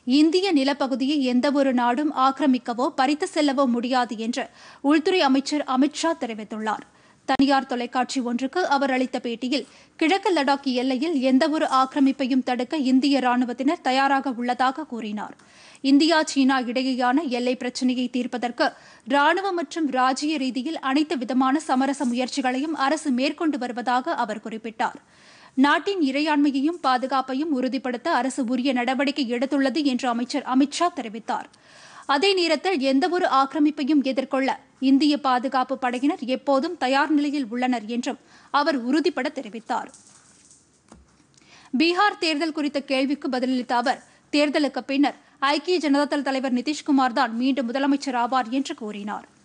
இந்திய நிலப்பகுதியை எந்தவொரு நாடும் ஆக்கிரமிக்கவோ பறித்து செல்லவோ முடியாது என்று உள்துறை அமைச்சர் அமித்ஷா தெரிவித்துள்ளார் தனியார் தொலைக்காட்சி ஒன்றுக்கு அவர் அளித்த பேட்டியில் கிழக்கு லடாக் எல்லையில் எந்தவொரு ஆக்கிரமிப்பையும் தடுக்க இந்திய ராணுவத்தினர் தயாராக உள்ளதாக கூறினார் இந்தியா சீனா இடையேயான எல்லை பிரச்சினையை தீர்ப்பதற்கு ராணுவ மற்றும் ராஜ்ய ரீதியில் அனைத்து விதமான சமரச முயற்சிகளையும் அரசு மேற்கொண்டு வருவதாக அவர் குறிப்பிட்டார் நாட்டின் இறையாண்மையையும் பாதுகாப்பையும் உறுதிப்படுத்த அரசு உரிய நடவடிக்கை எடுத்துள்ளது என்று அமைச்சர் அமித்ஷா தெரிவித்தார் அதே நேரத்தில் எந்தவொரு ஆக்கிரமிப்பையும் எதிர்கொள்ள இந்திய பாதுகாப்பு படையினர் எப்போதும் தயார் நிலையில் உள்ளனர் என்றும் அவர் உறுதிபட தெரிவித்தார் பீகார் தேர்தல் குறித்த கேள்விக்கு பதிலளித்த அவர் தேர்தலுக்கு பின்னர் ஐக்கிய ஜனதாதள் தலைவர் நிதிஷ்குமார் தான் மீண்டும் முதலமைச்சர் ஆவார் என்று கூறினார்